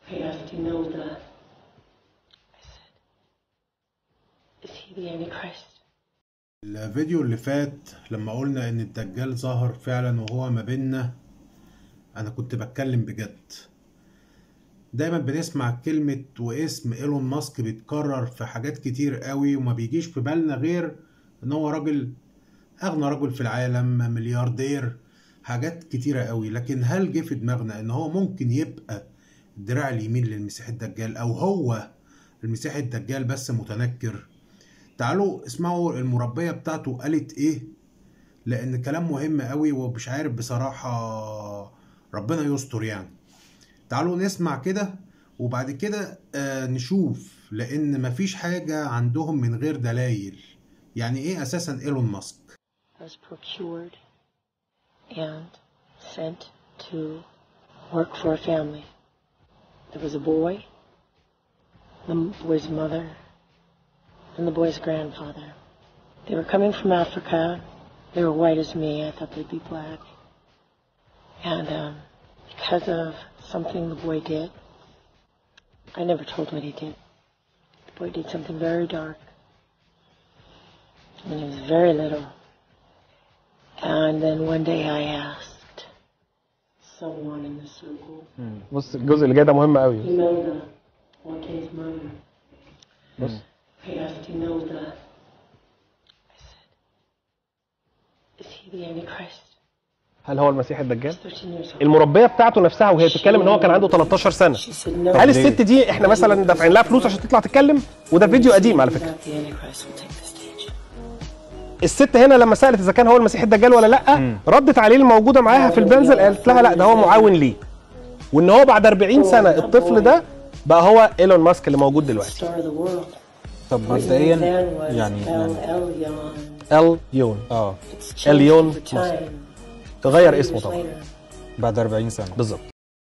He asked, Do you know the. I said, Is he the Antichrist? الفيديو اللي فات لما قلنا ان الدجال ظهر فعلا وهو ما بيننا انا كنت بتكلم بجد دايما بنسمع كلمة واسم ايلون ماسك بيتكرر في حاجات كتير قوي وما بيجيش في بالنا غير ان هو راجل اغنى رجل في العالم ملياردير حاجات كتيرة قوي لكن هل جه في دماغنا ان هو ممكن يبقى الدراع اليمين للمسيح الدجال او هو المسيح الدجال بس متنكر تعالوا اسمعوا المربية بتاعته قالت ايه لان كلام مهم قوي ومش عارف بصراحة ربنا يستر يعني تعالوا نسمع كده وبعد كده آه نشوف لان مفيش حاجة عندهم من غير دلائل يعني ايه اساسا ايلون ماسك was procured and sent to work for a family. There was a boy, the boy's mother, and the boy's grandfather. They were coming from Africa. They were white as me. I thought they'd be black. And um, because of something the boy did, I never told what he did. The boy did something very dark. When he was very little. And then one day I asked someone in the circle, بص الجزء اللي جاي ده مهم قوي you know the Joaquin's mother. بص I asked, you know the. I said, is he the Antichrist? هل هو المسيح الدجال He's 13 years old. المربيه بتاعته نفسها وهي بتتكلم ان هو كان عنده 13 سنه She said, no. هل الست دي احنا مثلا دافعين لها فلوس عشان تطلع تتكلم وده فيديو قديم على فكره About the Antichrist will take the stage. الست هنا لما سالت اذا كان هو المسيح الدجال ولا لا ردت عليه الموجوده معاها في البنزل قالت لها لا ده هو معاون ليه وان هو بعد 40 سنه الطفل ده بقى هو ايلون ماسك اللي موجود دلوقتي Star of the world. طب His مبدئيا name then was يعني El يعني Elyon. ال يون اه It's changed Elyon over Musk. time. تغير Years اسمه طبعا later. بعد 40 سنه بالظبط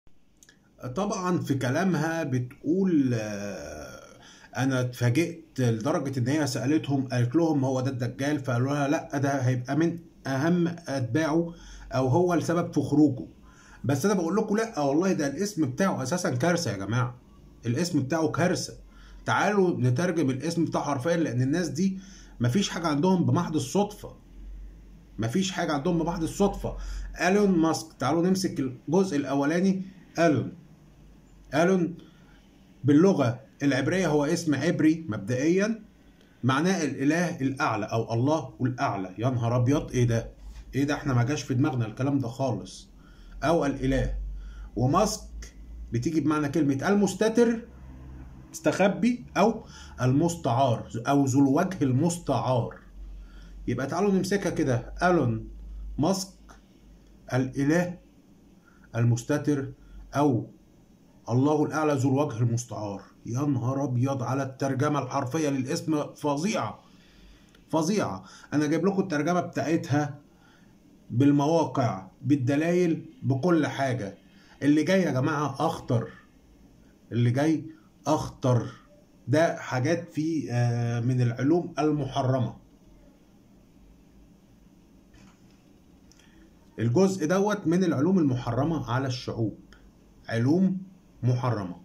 طبعا في كلامها بتقول آه، انا اتفاجئت لدرجه ان هي سالتهم قالت لهم هو ده الدجال فقالوا لها لا ده هيبقى من اهم اتباعه او هو السبب في خروجه بس انا بقول لكم لا والله ده الاسم بتاعه اساسا كارثه يا جماعه الاسم بتاعه كارثه تعالوا نترجم الاسم بتاعه حرفيا لان الناس دي مفيش حاجه عندهم بمحض الصدفه مفيش حاجه عندهم بمحض الصدفه الون ماسك تعالوا نمسك الجزء الاولاني الون الون باللغه العبريه هو اسم عبري مبدئيا معناه الاله الاعلى او الله الاعلى يا نهار ابيض ايه ده ايه ده احنا ما جاش في دماغنا الكلام ده خالص او الاله وماسك بتيجي بمعنى كلمه المستتر مستخبي او المستعار او ذو الوجه المستعار يبقى تعالوا نمسكها كده الون ماسك الاله المستتر او الله الاعلى ذو الوجه المستعار يا نهار ابيض على الترجمه الحرفيه للاسم فظيعه فظيعه انا جايب لكم الترجمه بتاعتها بالمواقع بالدلائل بكل حاجه اللي جاي يا جماعه اخطر اللي جاي اخطر ده حاجات في آه، من العلوم المحرمه الجزء دوت من العلوم المحرمه على الشعوب علوم محرمه